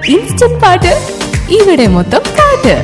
Instant പാട്ട് ഇവിടെ മൊത്തം പാട്ട്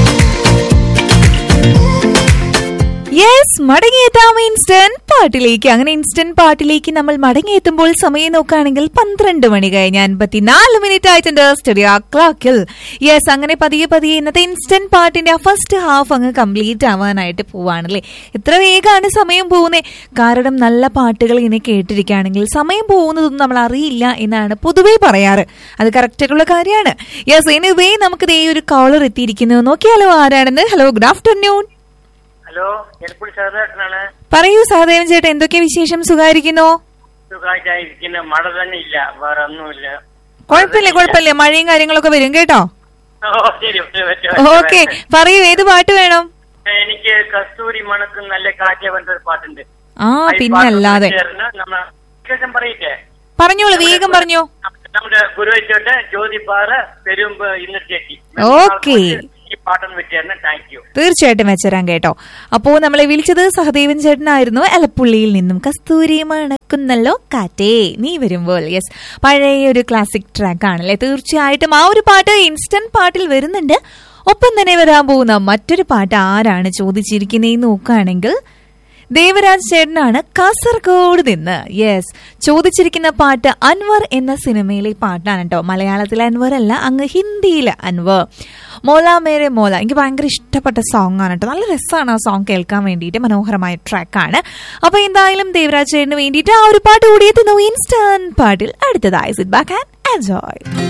യെസ് മടങ്ങിയെത്താം ഇൻസ്റ്റന്റ് പാട്ടിലേക്ക് അങ്ങനെ ഇൻസ്റ്റന്റ് പാട്ടിലേക്ക് നമ്മൾ മടങ്ങിയെത്തുമ്പോൾ സമയം നോക്കുകയാണെങ്കിൽ പന്ത്രണ്ട് മണി കഴിഞ്ഞ് അൻപത്തിനാല് മിനിറ്റ് ആയിട്ടുണ്ട് സ്റ്റഡിയോ ക്ലോക്കിൽ യെസ് അങ്ങനെ പതിയെ പതിയെ ഇന്നത്തെ ഇൻസ്റ്റന്റ് പാട്ടിന്റെ ആ ഫസ്റ്റ് ഹാഫ് അങ്ങ് കംപ്ലീറ്റ് ആവാനായിട്ട് പോവാണല്ലേ എത്ര വേഗമാണ് സമയം പോകുന്നത് കാരണം നല്ല പാട്ടുകൾ ഇങ്ങനെ കേട്ടിരിക്കുകയാണെങ്കിൽ സമയം പോകുന്നതൊന്നും നമ്മൾ അറിയില്ല എന്നാണ് പൊതുവേ പറയാറ് അത് കറക്റ്റ് ആയിട്ടുള്ള കാര്യമാണ് യെസ് എനിവേ നമുക്ക് ദേ ഒരു കോളർ എത്തിയിരിക്കുന്നു നോക്കിയാലോ ആരാണെന്ന് ഹലോ ഗുഡ് ആഫ്റ്റർനൂൺ ഹലോ എൽപ്പുൾ സഹദേട്ടനാണ് പറയൂ സഹദേവൻ ചേട്ടാ എന്തൊക്കെ വിശേഷം സുഖായിരിക്കുന്നോ സുഖമായിട്ടായിരിക്കുന്ന മഴ തന്നെ ഇല്ല വേറെ ഒന്നുമില്ല കുഴപ്പമില്ല കുഴപ്പമില്ല മഴയും കാര്യങ്ങളൊക്കെ വരും കേട്ടോ ഓ ശരി പറ്റു, പറ്റു, പറ്റു, ഓക്കെ പറ്റു. പറയൂ ഏത് പാട്ട് വേണം എനിക്ക് കസ്തൂരി മണക്കും നല്ല കാറ്റ പറഞ്ഞ ഒരു പാട്ടുണ്ട് ആ ഈ പാട്ട് പിന്നല്ലാതെ ചേർന്ന് നമ്മ വിശേഷം പറയില്ലേ പറഞ്ഞോളൂ വേഗം പറഞ്ഞോ നമ്മുടെ ഗുരുവച്ചോട്ട് ജ്യോതിപ്പാറ പെരുമ്പ് ഇന്നത്തേക്ക് ഓക്കേ. ഈ പാട്ടൊന്ന് വെച്ചേരണം താങ്ക് യു തീർച്ചയായിട്ടും വെച്ചരാൻ കേട്ടോ അപ്പോ നമ്മളെ വിളിച്ചത് സഹദേവൻ ചേട്ടനായിരുന്നു എലപ്പുള്ളിയിൽ നിന്നും കസ്തൂരി മണക്കുന്നല്ലോ കാറ്റേ നീ വരുമ്പോൾ യെസ് പഴയ ഒരു ക്ലാസിക് ട്രാക്ക് ആണല്ലേ തീർച്ചയായിട്ടും ആ ഒരു പാട്ട് ഇൻസ്റ്റന്റ് പാട്ടിൽ വരുന്നുണ്ട് ഒപ്പം തന്നെ വരാൻ പോകുന്ന മറ്റൊരു പാട്ട് ആരാണ് ചോദിച്ചിരിക്കുന്നതെന്ന് നോക്കുകയാണെങ്കിൽ ദേവരാജ് ചേട്ടനാണ് കാസർഗോഡ് നിന്ന് യെസ് ചോദിച്ചിരിക്കുന്ന പാട്ട് അൻവർ എന്ന സിനിമയിലെ പാട്ടാണ് കേട്ടോ മലയാളത്തിലെ അൻവർ അല്ല അങ്ങ് ഹിന്ദിയിലെ അൻവർ മോല മേരെ മോല എനിക്ക് ഭയങ്കര ഇഷ്ടപ്പെട്ട സോങ് ആണ് കേട്ടോ നല്ല രസമാണ് ആ സോങ് കേൾക്കാൻ വേണ്ടിയിട്ട് മനോഹരമായ ട്രാക്കാണ് അപ്പൊ എന്തായാലും ദേവരാജ് ചേട്ടന് വേണ്ടിയിട്ട് ആ ഒരു പാട്ട് കൂടി എത്തുന്നു ഇൻസ്റ്റന്റ് പാട്ടിൽ അടുത്തതായി സിറ്റ് ബാക്ക് ആൻഡ് എൻജോയ്